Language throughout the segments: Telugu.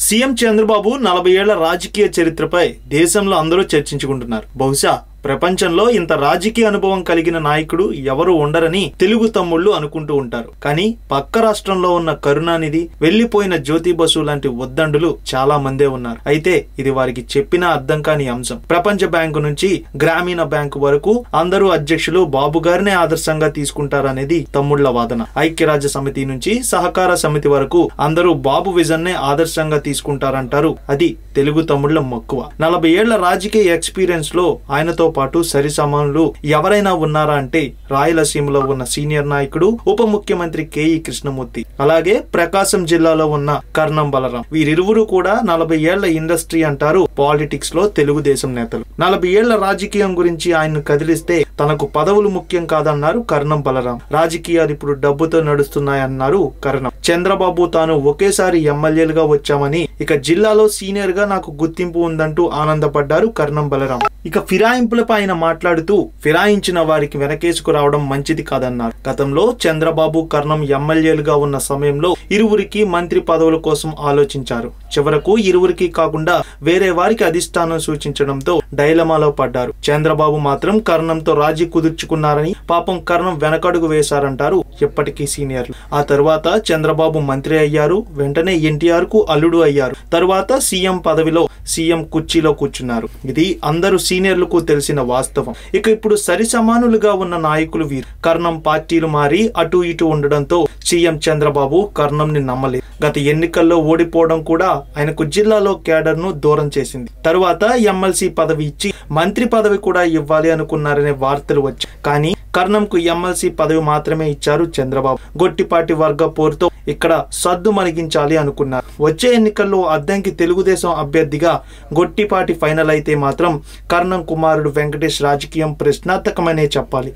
సీఎం చంద్రబాబు నలభై ఏళ్ల రాజకీయ చరిత్రపై దేశంలో అందరూ చర్చించుకుంటున్నారు బహుశా ప్రపంచంలో ఇంత రాజకీయ అనుభవం కలిగిన నాయకుడు ఎవరు ఉండరని తెలుగు తమ్ముళ్ళు అనుకుంటూ ఉంటారు కానీ పక్క రాష్ట్రంలో ఉన్న కరుణానిధి వెళ్లిపోయిన జ్యోతి బసు లాంటి ఉద్దండులు చాలా మందే ఉన్నారు అయితే ఇది వారికి చెప్పినా అర్థం కాని అంశం ప్రపంచ బ్యాంకు నుంచి గ్రామీణ బ్యాంకు వరకు అందరూ అధ్యక్షులు బాబు గారినే ఆదర్శంగా తీసుకుంటారనేది తమ్ముళ్ల వాదన ఐక్యరాజ్య సమితి నుంచి సహకార సమితి వరకు అందరూ బాబు విజన్ నే ఆదర్శంగా తీసుకుంటారంటారు అది తెలుగు తమ్ముళ్ల మక్కువ నలభై ఏళ్ల రాజకీయ ఎక్స్పీరియన్స్ లో ఆయనతో పాటు సరి సమానులు ఎవరైనా ఉన్నారా అంటే రాయలసీమలో ఉన్న సీనియర్ నాయకుడు ఉప ముఖ్యమంత్రి కేఈ కృష్ణమూర్తి అలాగే ప్రకాశం జిల్లాలో ఉన్న కర్ణం బలరాం వీరిరువురు కూడా నలభై ఏళ్ల ఇండస్ట్రీ అంటారు పాలిటిక్స్ లో తెలుగుదేశం నేతలు నలభై ఏళ్ల రాజకీయం గురించి ఆయన్ను కదిలిస్తే తనకు పదవులు ముఖ్యం కాదన్నారు కర్ణం బలరాం రాజకీయాలు ఇప్పుడు డబ్బుతో నడుస్తున్నాయన్నారు కర్ణం చంద్రబాబు తాను ఒకేసారి ఎమ్మెల్యేలుగా వచ్చామని ఇక జిల్లాలో సీనియర్ గా నాకు గుర్తింపు ఉందంటూ ఆనందపడ్డారు కర్ణం బలరాం ఇక ఫిరాయింపులపై ఆయన మాట్లాడుతూ ఫిరాయించిన వారికి వెనకేసుకు రావడం మంచిది కాదన్నారు గతంలో చంద్రబాబు కర్ణం ఎమ్మెల్యేలుగా ఉన్న సమయంలో ఇరువురికి మంత్రి పదవుల కోసం ఆలోచించారు చివరకు ఇరువురికి కాకుండా వేరే వారికి అధిష్టానం సూచించడంతో డైలమాలో పడ్డారు చంద్రబాబు మాత్రం కర్ణంతో రాజీ కుదుర్చుకున్నారని పాపం కర్ణం వెనకడుగు వేశారంటారు ఎప్పటికీ సీనియర్లు ఆ తరువాత చంద్రబాబు మంత్రి అయ్యారు వెంటనే ఎన్టీఆర్ కు అల్లుడు అయ్యారు తరువాత సీఎం పదవిలో సీఎం కుర్చీలో కూర్చున్నారు ఇది అందరూ సీనియర్లకు తెలిసిన వాస్తవం ఇక ఇప్పుడు సరి సమానులుగా ఉన్న నాయకులు వీరు కర్ణం పార్టీలు మారి అటు ఇటు ఉండడంతో సీఎం చంద్రబాబు కర్ణంని నమ్మలేదు గత ఎన్నికల్లో ఓడిపోవడం కూడా ఆయనకు జిల్లాలో కేడర్ ను దూరం చేసింది తరువాత ఎమ్మెల్సీ పదవి ఇచ్చి మంత్రి పదవి కూడా ఇవ్వాలి అనుకున్నారనే వార్తలు వచ్చాయి కానీ కర్ణంకు ఎమ్మెల్సీ పదవి మాత్రమే ఇచ్చారు చంద్రబాబు గొట్టిపాటి వర్గ పోరుతో ఇక్కడ సద్దు మణిగించాలి అనుకున్నారు వచ్చే ఎన్నికల్లో అద్దంకి తెలుగుదేశం అభ్యర్థిగా గొట్టిపాటి ఫైనల్ అయితే మాత్రం కర్ణం కుమారుడు వెంకటేష్ రాజకీయం ప్రశ్నార్థకమనే చెప్పాలి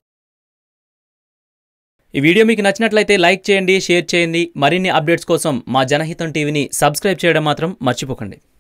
ఈ వీడియో మీకు నచ్చినట్లయితే లైక్ చేయండి షేర్ చేయండి మరిన్ని అప్డేట్స్ కోసం మా జనహితం టీవీని సబ్స్క్రైబ్ చేయడం మాత్రం మర్చిపోకండి